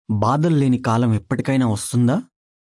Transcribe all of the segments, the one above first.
బాధలు లేని కాలం ఎప్పటికైనా వస్తుందా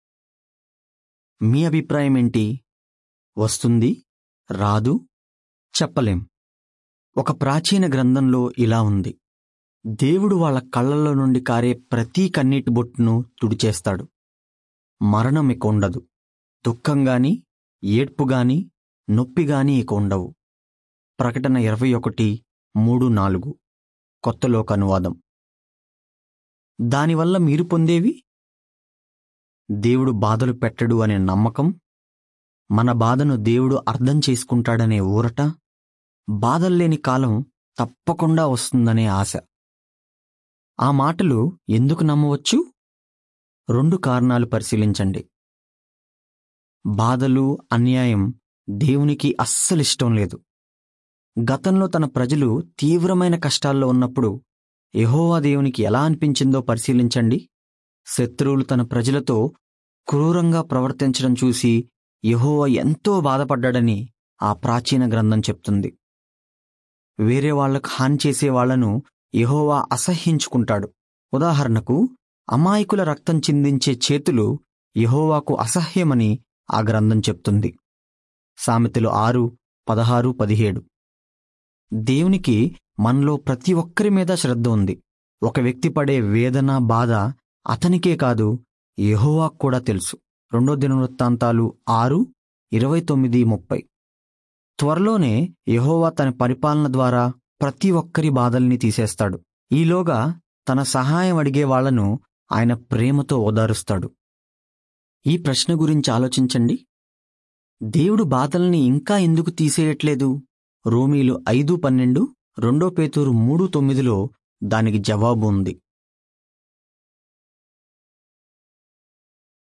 మీ అభిప్రాయం ఏంటి వస్తుంది రాదు చెప్పలేం ఒక ప్రాచీన గ్రంథంలో ఇలా ఉంది దేవుడు వాళ్ళ కళ్ళల్లో నుండి కారే ప్రతి కన్నీటి బొట్టును తుడిచేస్తాడు మరణం ఇక ఉండదు దుఃఖంగాని ఏడ్పుగాని నొప్పిగాని ఇక ఉండవు ప్రకటన ఇరవై ఒకటి మూడు నాలుగు కొత్తలోక అనువాదం దానివల్ల మీరు పొందేవి దేవుడు బాధలు పెట్టడు అనే నమ్మకం మన బాధను దేవుడు అర్థం చేసుకుంటాడనే ఊరట బాధల్లేని కాలం తప్పకుండా వస్తుందనే ఆశ ఆ మాటలు ఎందుకు నమ్మవచ్చు రెండు కారణాలు పరిశీలించండి బాధలు అన్యాయం దేవునికి అస్సలిష్టం లేదు గతంలో తన ప్రజలు తీవ్రమైన కష్టాల్లో ఉన్నప్పుడు యెహోవా దేవునికి ఎలా అనిపించిందో పరిశీలించండి శత్రువులు తన ప్రజలతో క్రూరంగా ప్రవర్తించడం చూసి యెహోవా ఎంతో బాధపడ్డాడని ఆ ప్రాచీన గ్రంథం చెప్తుంది వేరే వాళ్లకు హాని చేసే వాళ్లను యెహోవా అసహ్యించుకుంటాడు ఉదాహరణకు అమాయకుల రక్తం చిందించే చేతులు యెహోవాకు అసహ్యమని ఆ గ్రంథం చెప్తుంది సామెతలు ఆరు పదహారు పదిహేడు దేవునికి మనలో ప్రతి ఒక్కరి మీద శ్రద్ధ ఉంది ఒక వ్యక్తి పడే వేదన బాధ అతనికే కాదు యెహోవాకు కూడా తెలుసు రెండో దినవృత్తాంతాలు ఆరు ఇరవై తొమ్మిది ముప్పై త్వరలోనే యెహోవా తన పరిపాలన ద్వారా ప్రతి ఒక్కరి బాధల్ని తీసేస్తాడు ఈలోగా తన సహాయం అడిగే వాళ్లను ఆయన ప్రేమతో ఓదారుస్తాడు ఈ ప్రశ్న గురించి ఆలోచించండి దేవుడు బాధల్ని ఇంకా ఎందుకు తీసేయట్లేదు రోమీలు ఐదు పన్నెండు రెండో పేతూరు మూడు తొమ్మిదిలో దానికి జవాబు ఉంది